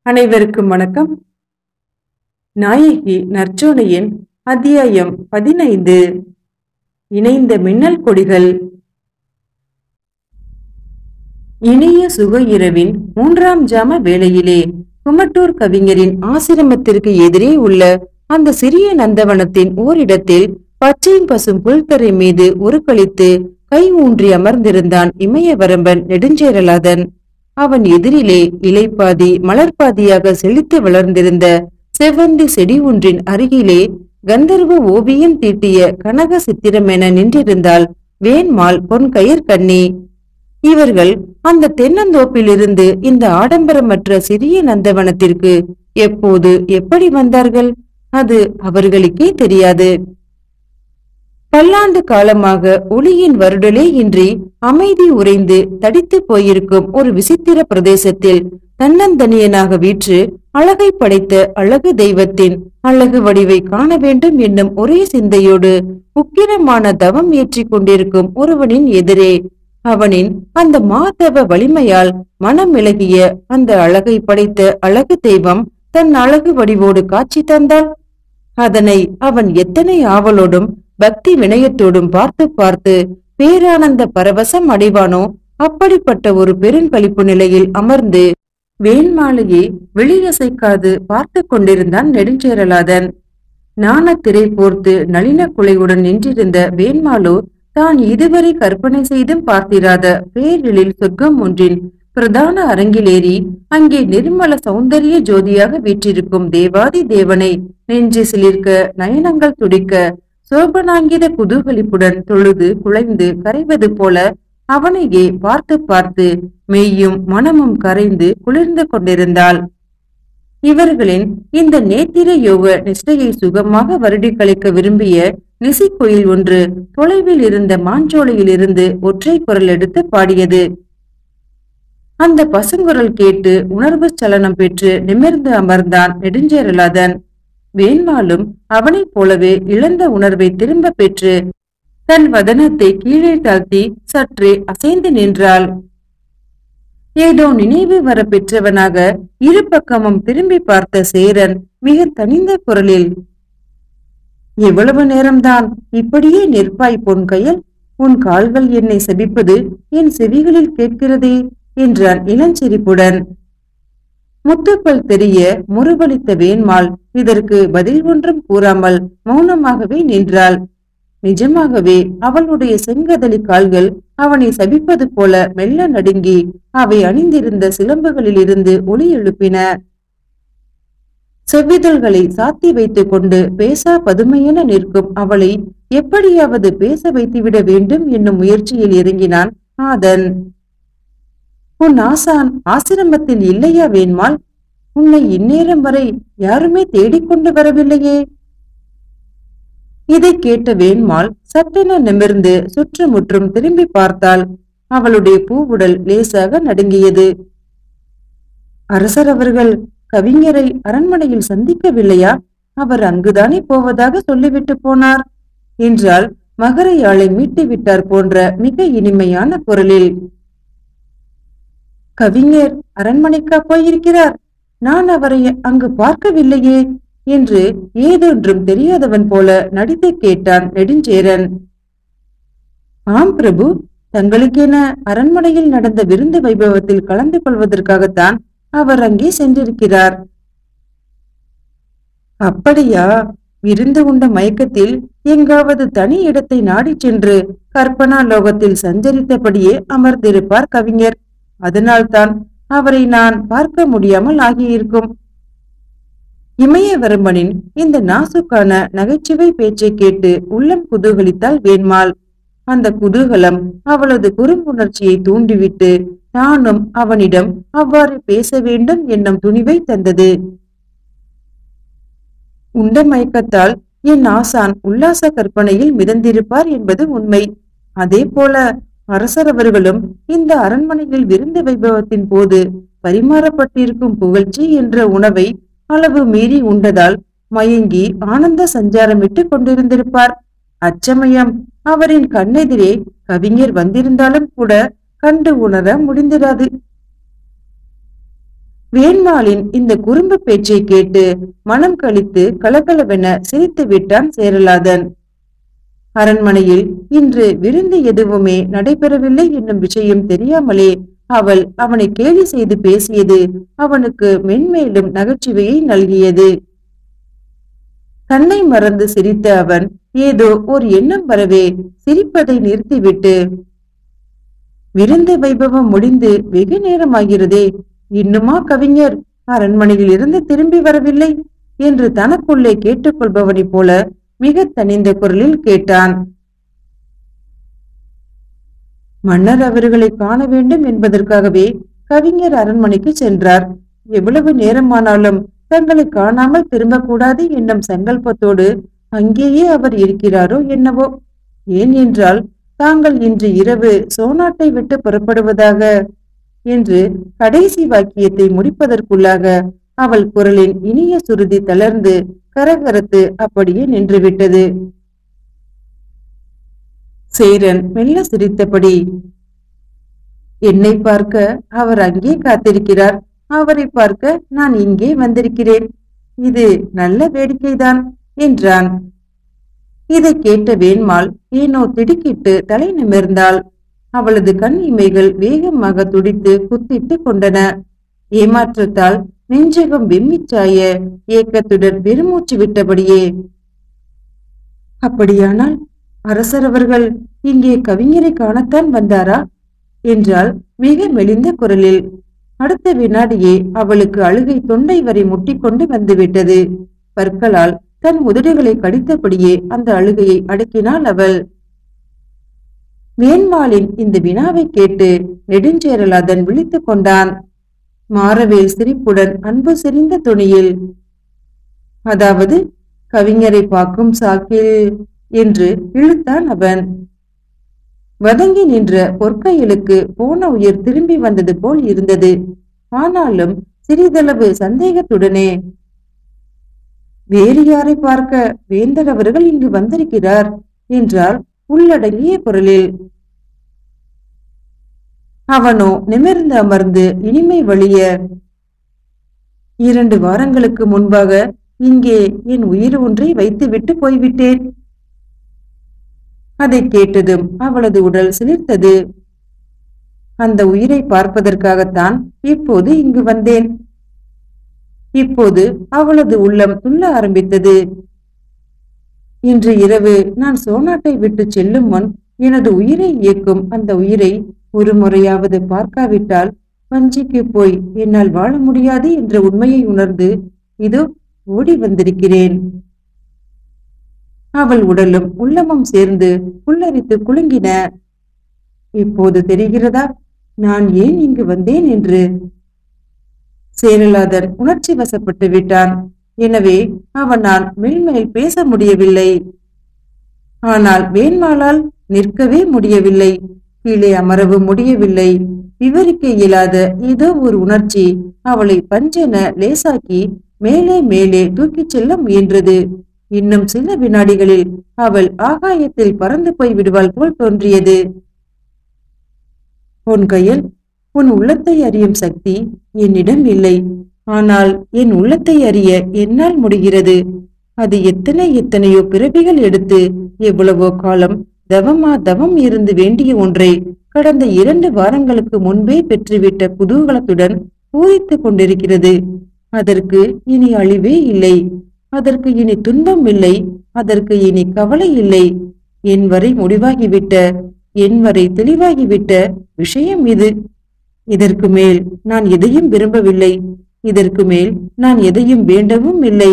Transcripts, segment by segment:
அனைவருக்கும் வணக்கம் நாயகி நற்சோனையின் அத்தியாயம் பதினைந்து இணைந்த மின்னல் கொடிகள் இனிய சுக இரவின் மூன்றாம் ஜாம வேளையிலே குமட்டூர் கவிஞரின் ஆசிரமத்திற்கு எதிரே உள்ள அந்த சிறிய நந்தவனத்தின் ஓரிடத்தில் பச்சை பசும் புல்தரை மீது உருக்களித்து கை ஊன்றி அமர்ந்திருந்தான் இமயவரம்பன் நெடுஞ்சேரலாதன் அவன் எதிரிலே இலைப்பாதி மலர்பாதியாக செழித்து வளர்ந்திருந்த செவ்வந்தி செடி ஒன்றின் அருகிலே கந்தர்வ ஓவியம் தீட்டிய கனக சித்திரம் என நின்றிருந்தாள் வேண்மாள் பொன் கயிற்கண்ணி இவர்கள் அந்த தென்னந்தோப்பிலிருந்து இந்த ஆடம்பரமற்ற சிறிய நந்தவனத்திற்கு எப்போது எப்படி வந்தார்கள் அது அவர்களுக்கே தெரியாது பல்லாண்டு காலமாக ஒளியின் வருடலே இன்றி அமைதி உறைந்து தடித்து போயிருக்கும் ஒரு விசித்திர பிரதேசத்தில் தன்னந்தனியனாக வீற்று அழகை படைத்த அழகு தெய்வத்தின் அழகு வடிவை காண வேண்டும் என்னும் ஒரே சிந்தையோடு உக்கிரமான தவம் ஏற்றிக் கொண்டிருக்கும் ஒருவனின் எதிரே அவனின் அந்த மாதவ வலிமையால் மனம் இளகிய அந்த அழகை படைத்த அழகு தெய்வம் தன் அழகு வடிவோடு காட்சி தந்தாள் அதனை அவன் எத்தனை ஆவலோடும் பக்தி வினயத்தோடும் பார்த்து பார்த்து பேரானந்த பரவசம் அடைவானோ அப்படிப்பட்ட ஒரு பெருங்களிப்பு நிலையில் அமர்ந்து வேண்மாலையை வெளியசைக்காது பார்த்து கொண்டிருந்தான் நெடுஞ்சேரலாதன் நாணத்திரை போர்த்து நளின குலையுடன் நின்றிருந்த வேண்மாலோ தான் இதுவரை கற்பனை செய்தும் பார்த்திராத பேரிழில் சொர்க்கம் ஒன்றின் பிரதான அரங்கிலேறி அங்கே நிர்மல சௌந்தரிய ஜோதியாக வீற்றிருக்கும் தேவாதி தேவனை நெஞ்சு சிலிர்க்க நயனங்கள் துடிக்க சோபனாங்கித குதூகலிப்புடன் தொழுது குலைந்து கரைவது போல அவனையே பார்த்து பார்த்து மெய்யும் மனமும் கரைந்து குளிர்ந்து கொண்டிருந்தாள் இவர்களின் இந்த நேத்திர யோக நிஷ்டையை சுகமாக வருடி கழிக்க விரும்பிய நிசிக்கோயில் ஒன்று தொலைவில் இருந்த மாஞ்சோலையில் இருந்து ஒற்றை குரல் எடுத்து பாடியது அந்த பசுங்குரல் கேட்டு உணர்வு சலனம் பெற்று நிமிர்ந்து அமர்ந்தான் நெடுஞ்சேரலாதன் வேண்மாலும் அவனைப் போலவே இழந்த உணர்வை திரும்ப பெற்று தன் வதனத்தை கீழே தாழ்த்தி சற்றே அசைந்து நின்றாள் ஏதோ நினைவு வர பெற்றவனாக இரு பக்கமும் திரும்பி பார்த்த சேரன் மிக தனிந்த குரலில் எவ்வளவு நேரம்தான் இப்படியே நிற்பாய் பொன் கையல் உன் கால்கள் என்னை செபிப்பது என் செவிகளில் கேட்கிறதே என்றான் இளஞ்சிரிப்புடன் முத்துப்பல் தெரிய முறுவலித்த வேண்மாள் இதற்கு பதில் ஒன்றும் கூறாமல் மௌனமாகவே நின்றாள் நிஜமாகவே அவளுடைய செங்கதலி கால்கள் அவனை சபிப்பது போல மெல்ல நடுங்கி அவை அணிந்திருந்த சிலம்புகளில் இருந்து ஒளி எழுப்பின செவ்விதழ்களை சாத்தி வைத்துக் கொண்டு பேசா பதுமையென நிற்கும் அவளை எப்படியாவது பேச வைத்துவிட வேண்டும் என்னும் முயற்சியில் இறங்கினான் ஆதன் உன் ஆசான் ஆசிரமத்தில் இல்லையா வேண்மாள் உன்னை இந்நேரம் வரை யாருமே தேடிக்கொண்டு வரவில்லையே இதை கேட்ட வேண்மாள் சட்டென நிமிர்ந்து சுற்றுமுற்றும் திரும்பி பார்த்தாள் அவளுடைய பூவுடல் லேசாக நடுங்கியது அரசர் அவர்கள் கவிஞரை அரண்மனையில் சந்திக்கவில்லையா அவர் அங்குதானே போவதாக சொல்லிவிட்டு போனார் என்றால் மகரையாளை மீட்டு விட்டார் போன்ற மிக இனிமையான குரலில் கவிஞர் அரண்மனைக்கா போயிருக்கிறார் நான் அவரை அங்கு பார்க்கவில்லையே என்று ஏதொன்றும் தெரியாதவன் போல நடித்து கேட்டான் நெடுஞ்சேரன் ஆம் பிரபு தங்களுக்கென அரண்மனையில் நடந்த விருந்து வைபவத்தில் கலந்து கொள்வதற்காகத்தான் அவர் அங்கே சென்றிருக்கிறார் அப்படியா விருந்து உண்ட மயக்கத்தில் எங்காவது தனி இடத்தை நாடிச் சென்று கற்பனா லோகத்தில் சஞ்சரித்தபடியே அமர்ந்திருப்பார் கவிஞர் அதனால்தான் அவரை நான் பார்க்க முடியாமல் ஆகியிருக்கும் இமயவரம்பனின் இந்த நாசுக்கான நகைச்சுவை பேச்சை கேட்டு உள்ளம் குதூகலித்தால் வேண்மாள் அந்த குதூகலம் அவளது குறும்புணர்ச்சியை தூண்டிவிட்டு தானும் அவனிடம் அவ்வாறு பேச வேண்டும் என்னும் துணிவை தந்தது உண்ட மயக்கத்தால் என் ஆசான் உல்லாச கற்பனையில் மிதந்திருப்பார் என்பது உண்மை அதே போல அரசர் அவர்களும் இந்த அரண்மனையில் விருந்து வைபவத்தின் போது பரிமாறப்பட்டிருக்கும் புகழ்ச்சி என்ற உணவை அளவு மீறி உண்டதால் மயங்கி ஆனந்த சஞ்சாரமிட்டு கொண்டிருந்திருப்பார் அச்சமயம் அவரின் கண்ணெதிரே கவிஞர் வந்திருந்தாலும் கூட கண்டு உணர முடிந்திராது வேண்மாளின் இந்த குறும்பு பேச்சை கேட்டு மனம் கழித்து கலகலவென சிரித்து விட்டான் சேரலாதன் அரண்மனையில் இன்று விருந்து எதுவுமே நடைபெறவில்லை என்னும் விஷயம் தெரியாமலே அவள் அவனை கேலி செய்து பேசியது அவனுக்கு மென்மேலும் நகைச்சுவையை நல்கியது தன்னை மறந்து சிரித்த அவன் ஏதோ ஒரு எண்ணம் வரவே சிரிப்பதை நிறுத்திவிட்டு விருந்து வைபவம் முடிந்து வெகு நேரமாகிறதே இன்னுமா கவிஞர் அரண்மனையில் இருந்து திரும்பி வரவில்லை என்று தனக்குள்ளே கேட்டுக்கொள்பவனைப் போல மிக தனிந்த குரலில் கேட்டான் மன்னர் அவர்களை காண வேண்டும் என்பதற்காகவே கவிஞர் அரண்மனைக்கு சென்றார் எவ்வளவு நேரமானாலும் தங்களை காணாமல் திரும்பக்கூடாது என்னும் சங்கல்பத்தோடு அங்கேயே அவர் இருக்கிறாரோ என்னவோ ஏன் என்றால் தாங்கள் இன்று இரவு சோனாட்டை விட்டு புறப்படுவதாக என்று கடைசி வாக்கியத்தை முடிப்பதற்குள்ளாக அவள் குரலின் இனிய சுருதி தளர்ந்து கரகரத்து அப்படியே நின்றுவிட்டது சேரன் மெல்ல சிரித்தபடி என்னை பார்க்க அவர் அங்கே காத்திருக்கிறார் அவரை பார்க்க நான் இங்கே வந்திருக்கிறேன் இது நல்ல வேடிக்கைதான் என்றான் இதை கேட்ட வேண்மாள் ஏனோ திடுக்கிட்டு தலை நிமிர்ந்தாள் அவளது கண் இமைகள் வேகமாக துடித்து குத்திட்டு கொண்டன ஏமாற்றத்தால் நெஞ்சகம் வெம்மிச்சாய ஏக்கத்துடன் பெருமூச்சு விட்டபடியே அப்படியானால் அரசர் அவர்கள் இங்கே கவிஞரை காணத்தான் வந்தாரா என்றால் மிக மெலிந்த குரலில் அடுத்த வினாடியே அவளுக்கு அழுகை தொண்டை வரை முட்டிக்கொண்டு வந்துவிட்டது பற்களால் தன் உதடுகளை கடித்தபடியே அந்த அழுகையை அடக்கினாள் அவள் வேண்மாளின் இந்த வினாவை கேட்டு நெடுஞ்சேரலாதன் விழித்துக் கொண்டான் மாரவேல் சிரிப்புடன் அன்பு செறிந்த துணியில் அதாவது கவிஞரை பார்க்கும் சாக்கில் என்று இழுத்தான் அவன் வதங்கி நின்ற பொற்கையலுக்கு போன உயிர் திரும்பி வந்தது போல் இருந்தது ஆனாலும் சிறிதளவு சந்தேகத்துடனே வேறு யாரை பார்க்க வேந்தர் அவர்கள் இங்கு வந்திருக்கிறார் என்றால் உள்ளடங்கிய குரலில் அவனோ நிமிர்ந்து அமர்ந்து இனிமை வழிய இரண்டு வாரங்களுக்கு முன்பாக இங்கே என் உயிர் ஒன்றை வைத்துவிட்டு போய்விட்டேன் அதை கேட்டதும் அவளது உடல் சிலிர்த்தது அந்த உயிரை பார்ப்பதற்காகத்தான் இப்போது இங்கு வந்தேன் இப்போது அவளது உள்ளம் துள்ள ஆரம்பித்தது இன்று இரவு நான் சோனாட்டை விட்டு செல்லும் முன் எனது உயிரை இயக்கும் அந்த உயிரை ஒரு முறையாவது பார்க்காவிட்டால் வஞ்சிக்கு போய் என்னால் வாழ முடியாது என்ற உண்மையை உணர்ந்து இதோ ஓடி வந்திருக்கிறேன் அவள் உடலும் உள்ளமும் சேர்ந்து புல்லரித்து குலுங்கின இப்போது தெரிகிறதா நான் ஏன் இங்கு வந்தேன் என்று சேரலாதன் உணர்ச்சி வசப்பட்டு விட்டான் எனவே அவனால் மெல்மேல் பேச முடியவில்லை ஆனால் வேண்மாளால் நிற்கவே முடியவில்லை கீழே அமரவும் முடியவில்லை விவரிக்க இயலாத ஏதோ ஒரு உணர்ச்சி அவளை பஞ்சென லேசாக்கி மேலே மேலே தூக்கிச் செல்ல முயன்றது இன்னும் சில வினாடிகளில் அவள் ஆகாயத்தில் பறந்து போய் விடுவாள் போல் தோன்றியது உன் கையில் உன் உள்ளத்தை அறியும் சக்தி என்னிடம் இல்லை ஆனால் என் உள்ளத்தை அறிய என்னால் முடிகிறது அது எத்தனை எத்தனையோ பிறவிகள் எடுத்து எவ்வளவோ காலம் தவமா தவம் இருந்து வேண்டிய ஒன்றை கடந்த இரண்டு வாரங்களுக்கு முன்பே பெற்றுவிட்ட குதூகலத்துடன் பூரித்துக் கொண்டிருக்கிறது அதற்கு இனி அழிவே இல்லை அதற்கு இனி துன்பம் இல்லை அதற்கு இனி கவலை இல்லை என் வரை முடிவாகிவிட்ட என் வரை தெளிவாகிவிட்ட விஷயம் இது இதற்கு மேல் நான் எதையும் விரும்பவில்லை இதற்கு மேல் நான் எதையும் வேண்டவும் இல்லை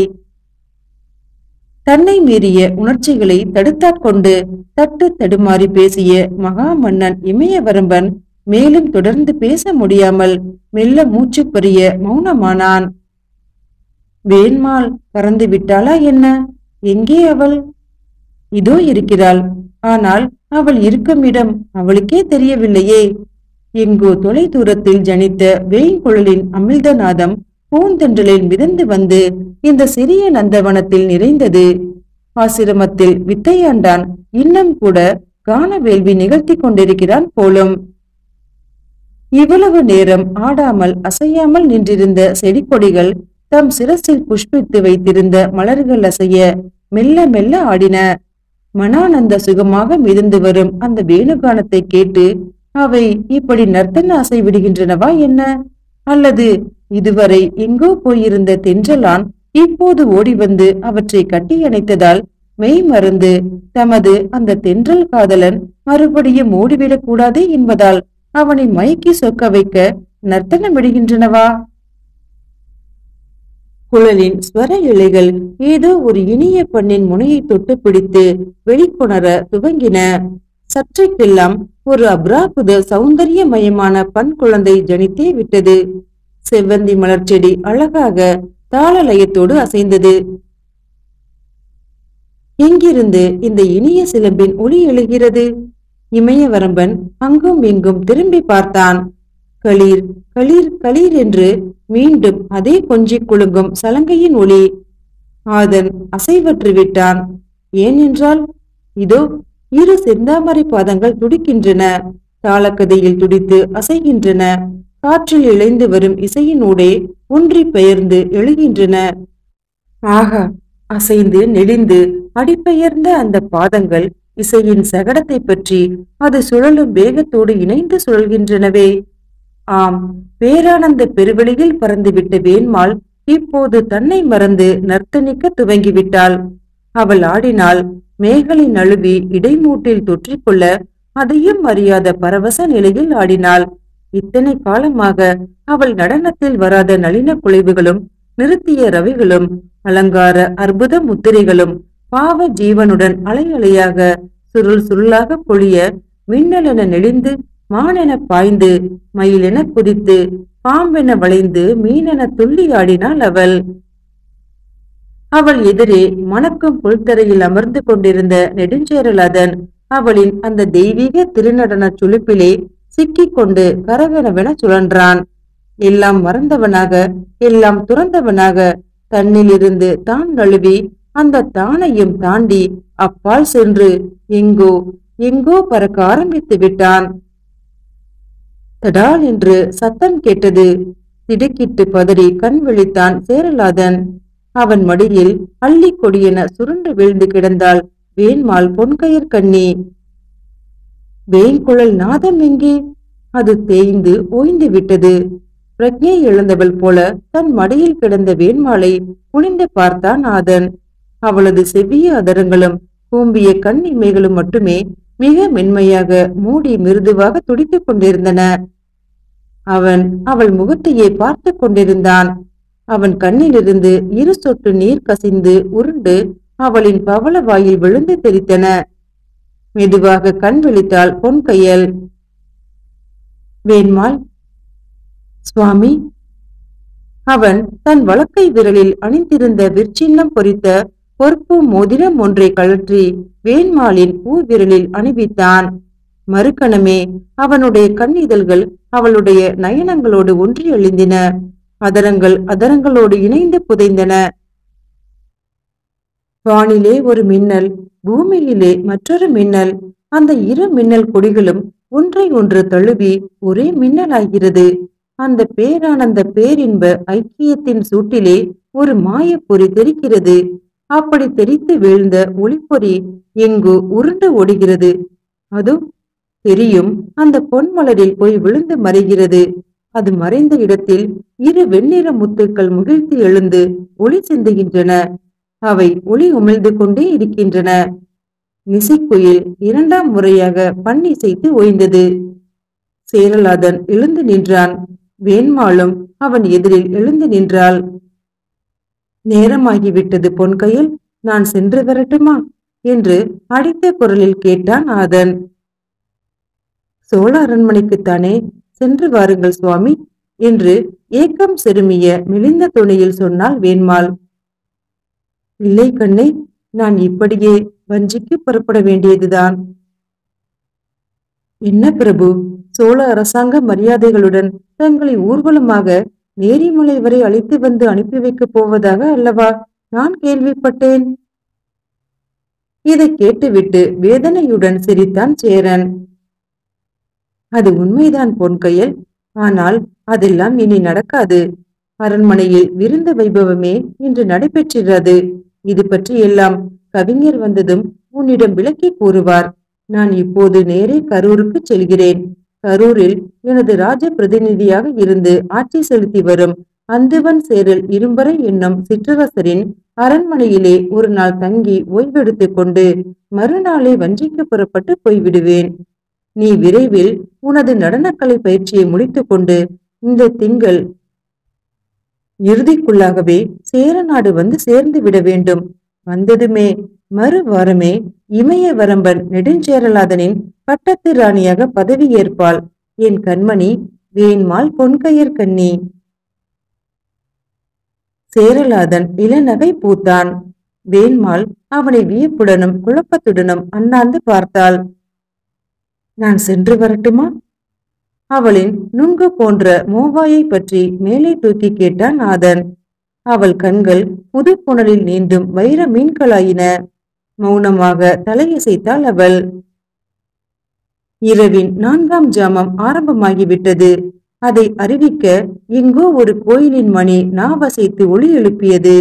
தன்னை மீறிய உணர்ச்சிகளை தடுத்தாட்கொண்டு தட்டு தடுமாறி பேசிய மகா மன்னன் இமயவரம்பன் மேலும் தொடர்ந்து பேச முடியாமல் மெல்ல மூச்சு பறிய மௌனமானான் வேண்மாள் பறந்து விட்டாளா என்ன எங்கே அவள் இதோ இருக்கிறாள் ஆனால் அவள் இருக்கும் இடம் அவளுக்கே தெரியவில்லையே எங்கோ தொலை தூரத்தில் ஜனித்த வேய்குழலின் அமிழ்தநாதம் பூந்தென்றலில் மிதந்து வந்து இந்த சிறிய நந்தவனத்தில் நிறைந்தது ஆசிரமத்தில் வித்தையாண்டான் இன்னும் கூட கான வேள்வி நிகழ்த்தி கொண்டிருக்கிறான் போலும் இவ்வளவு நேரம் ஆடாமல் அசையாமல் நின்றிருந்த செடி கொடிகள் தம் சிரசில் புஷ்பித்து வைத்திருந்த மலர்கள் அசைய மெல்ல மெல்ல ஆடின மனானந்த சுகமாக மிதந்து வரும் அந்த வேணுகானத்தை கேட்டு அவை இப்படி நர்த்தன அசை விடுகின்றனவா என்ன அல்லது இதுவரை எங்கோ போயிருந்த தென்றலான் இப்போது ஓடி வந்து அவற்றை கட்டி அணைத்ததால் மெய் மறந்து தமது அந்த தென்றல் காதலன் மறுபடியும் ஓடிவிடக் கூடாது என்பதால் அவனை மயக்கி சொக்க வைக்க நர்த்தனம் விடுகின்றனவா குழலின் ஸ்வர இழைகள் ஏதோ ஒரு இனிய பண்ணின் முனையை தொட்டு பிடித்து வெளிக்கொணர துவங்கின சற்றைக்கெல்லாம் ஒரு அப்ராகுத சௌந்தரியமயமான பண் குழந்தை ஜனித்தே விட்டது செவ்வந்தி மலர் செடி அழகாக தாளலயத்தோடு அசைந்தது எங்கிருந்து இந்த இனிய சிலம்பின் ஒளி எழுகிறது இமயவரம்பன் அங்கும் இங்கும் திரும்பி பார்த்தான் களீர் களீர் களீர் என்று மீண்டும் அதே கொஞ்சிக் குலுங்கும் சலங்கையின் ஒளி ஆதன் அசைவற்று விட்டான் ஏனென்றால் இதோ இரு செந்தாமரை பாதங்கள் துடிக்கின்றன தாளக்கதையில் துடித்து அசைகின்றன காற்றில் இழைந்து வரும் இசையினூடே ஒன்றி பெயர்ந்து எழுகின்றன ஆகா அசைந்து நெளிந்து அடிபெயர்ந்த அந்த பாதங்கள் இசையின் சகடத்தை பற்றி அது சுழலும் வேகத்தோடு இணைந்து சுழல்கின்றனவே ஆம் பேரானந்த பெருவெளியில் பறந்துவிட்ட வேண்மாள் இப்போது தன்னை மறந்து நர்த்தனிக்க துவங்கிவிட்டாள் அவள் ஆடினாள் மேகலை நழுவி இடைமூட்டில் தொற்றிக்கொள்ள அதையும் அறியாத பரவச நிலையில் ஆடினாள் இத்தனை காலமாக அவள் நடனத்தில் வராத நளின குலைவுகளும் நிறுத்திய ரவிகளும் அலங்கார அற்புத முத்திரைகளும் பாவ ஜீவனுடன் அலை அலையாக சுருள் சுருளாக பொழிய மின்னலென நெளிந்து மானென பாய்ந்து மயிலென குதித்து பாம்பென வளைந்து மீனென துள்ளி ஆடினாள் அவள் அவள் எதிரே மணக்கும் புல்தரையில் அமர்ந்து கொண்டிருந்த நெடுஞ்சேரலாதன் அவளின் அந்த தெய்வீக திருநடன சுழிப்பிலே சிக்கிக் கொண்டு கரகரவென சுழன்றான் எல்லாம் மறந்தவனாக எல்லாம் துறந்தவனாக தன்னிலிருந்து தான் நழுவி அந்த தானையும் தாண்டி அப்பால் சென்று எங்கோ எங்கோ பறக்க ஆரம்பித்து விட்டான் தடால் என்று சத்தம் கேட்டது திடுக்கிட்டு பதறி கண் விழித்தான் சேரலாதன் அவன் மடியில் அள்ளி கொடியென சுருண்டு வீழ்ந்து கிடந்தாள் வேண்மாள் பொன்கயர் கண்ணி வேங்குழல் நாதம் எங்கே அது தேய்ந்து ஓய்ந்து விட்டது பிரக்ஞை இழந்தவள் போல தன் மடியில் கிடந்த வேண்மாளை குனிந்து பார்த்தான் நாதன் அவளது செவ்விய அதரங்களும் கூம்பிய கண் இமைகளும் மட்டுமே மிக மென்மையாக மூடி மிருதுவாக துடித்துக் கொண்டிருந்தன அவன் அவள் முகத்தையே பார்த்து கொண்டிருந்தான் அவன் கண்ணிலிருந்து இரு சொட்டு நீர் கசிந்து உருண்டு அவளின் பவள வாயில் விழுந்து தெரித்தன மெதுவாக கண் விழித்தாள் பொன் கையல் வேண்மாள் சுவாமி அவன் தன் வலக்கை விரலில் அணிந்திருந்த விற்சின்னம் பொறித்த பொறுப்பு மோதிரம் ஒன்றை கழற்றி வேண்மாளின் பூ விரலில் அணிவித்தான் மறுகணமே அவனுடைய கண்ணிதழ்கள் அவளுடைய நயனங்களோடு ஒன்றி எழுந்தின அதரங்கள் அதரங்களோடு இணைந்து புதைந்தன வானிலே ஒரு மின்னல் பூமியிலே மற்றொரு மின்னல் அந்த இரு மின்னல் கொடிகளும் ஒன்றை ஒன்று தழுவி ஒரே மின்னலாகிறது அந்த பேரானந்த பேரின்ப ஐக்கியத்தின் சூட்டிலே ஒரு மாயப்பொறி தெரிக்கிறது அப்படி தெரித்து வீழ்ந்த ஒளிப்பொறி எங்கோ உருண்டு ஓடுகிறது அதோ தெரியும் அந்த பொன்மலரில் போய் விழுந்து மறைகிறது அது மறைந்த இடத்தில் இரு வெண்ணிற முத்துக்கள் முகிழ்த்து எழுந்து ஒளி சிந்துகின்றன அவை ஒளி உமிழ்ந்து கொண்டே இருக்கின்றன நிசைக்குயில் இரண்டாம் முறையாக பண்ணிசைத்து ஓய்ந்தது சேரலாதன் எழுந்து நின்றான் வேண்மாளும் அவன் எதிரில் எழுந்து நின்றாள் நேரமாகிவிட்டது பொன்கையில் நான் சென்று வரட்டுமா என்று அடித்த குரலில் கேட்டான் ஆதன் சோழ அரண்மனைக்குத்தானே சென்று வாருங்கள் சுவாமி என்று ஏக்கம் செருமிய மெலிந்த துணியில் சொன்னாள் வேண்மாள் இல்லை கண்ணே நான் இப்படியே வஞ்சிக்கு புறப்பட வேண்டியதுதான் என்ன பிரபு சோழ அரசாங்க மரியாதைகளுடன் தங்களை ஊர்வலமாக நேரிமலை வரை அழைத்து வந்து அனுப்பி வைக்கப் போவதாக அல்லவா நான் கேள்விப்பட்டேன் இதை கேட்டுவிட்டு வேதனையுடன் சிரித்தான் சேரன் அது உண்மைதான் பொன்கையல் ஆனால் அதெல்லாம் இனி நடக்காது அரண்மனையில் விருந்த வைபவமே இன்று நடைபெற்றது இது பற்றி எல்லாம் கவிஞர் வந்ததும் உன்னிடம் விளக்கி கூறுவார் நான் இப்போது நேரே கரூருக்கு செல்கிறேன் கரூரில் எனது ராஜ பிரதிநிதியாக இருந்து ஆட்சி செலுத்தி வரும் அந்துவன் சேரல் இரும்பரை என்னும் சிற்றரசரின் அரண்மனையிலே ஒரு நாள் தங்கி ஓய்வெடுத்துக் கொண்டு மறுநாளே வஞ்சிக்கு புறப்பட்டு போய்விடுவேன் நீ விரைவில் உனது நடனக்கலை பயிற்சியை முடித்துக்கொண்டு இந்த திங்கள் இறுதிக்குள்ளாகவே சேரநாடு வந்து சேர்ந்து விட வேண்டும் வந்ததுமே மறு வாரமே இமய வரம்பன் நெடுஞ்சேரலாதனின் பட்டத்து ராணியாக பதவி ஏற்பாள் என் கண்மணி வேண்மாள் பொன்கையர் கண்ணி சேரலாதன் இளநகை பூத்தான் வேண்மாள் அவனை வியப்புடனும் குழப்பத்துடனும் அண்ணாந்து பார்த்தாள் நான் சென்று வரட்டுமா அவளின் நுங்கு போன்ற மோவாயை பற்றி மேலே தூக்கி கேட்டான் நாதன் அவள் கண்கள் புது புனலில் நீண்டும் வைர மீன்களாயின மௌனமாக தலையசைத்தாள் அவள் இரவின் நான்காம் ஜாமம் ஆரம்பமாகிவிட்டது அதை அறிவிக்க எங்கோ ஒரு கோயிலின் மணி நாவசைத்து ஒளி எழுப்பியது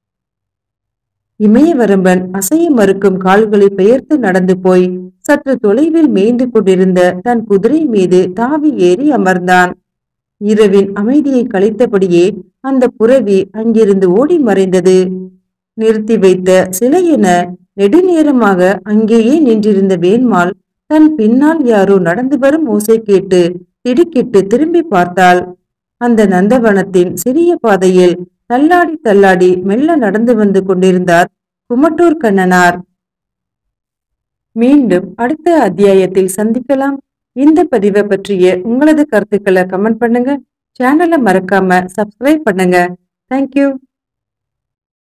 இமயவரம்பன் அசைய மறுக்கும் கால்களை பெயர்த்து நடந்து போய் சற்று தொலைவில் மேய்ந்து கொண்டிருந்த தன் குதிரை மீது தாவி ஏறி அமர்ந்தான் இரவின் அமைதியை கலைத்தபடியே அந்த புறவி அங்கிருந்து ஓடி மறைந்தது நிறுத்தி வைத்த சிலை என நெடுநேரமாக அங்கேயே நின்றிருந்த வேண்மாள் தன் பின்னால் யாரோ நடந்து வரும் ஓசை கேட்டு திடுக்கிட்டு திரும்பி பார்த்தாள் அந்த நந்தவனத்தின் சிறிய பாதையில் தள்ளாடி தள்ளாடி மெல்ல நடந்து வந்து கொண்டிருந்தார் குமட்டூர் கண்ணனார் மீண்டும் அடுத்த அத்தியாயத்தில் சந்திக்கலாம் இந்த பதிவை பற்றிய உங்களது கருத்துக்களை கமெண்ட் பண்ணுங்க சேனலை மறக்காம சப்ஸ்கிரைப் பண்ணுங்க தேங்க்யூ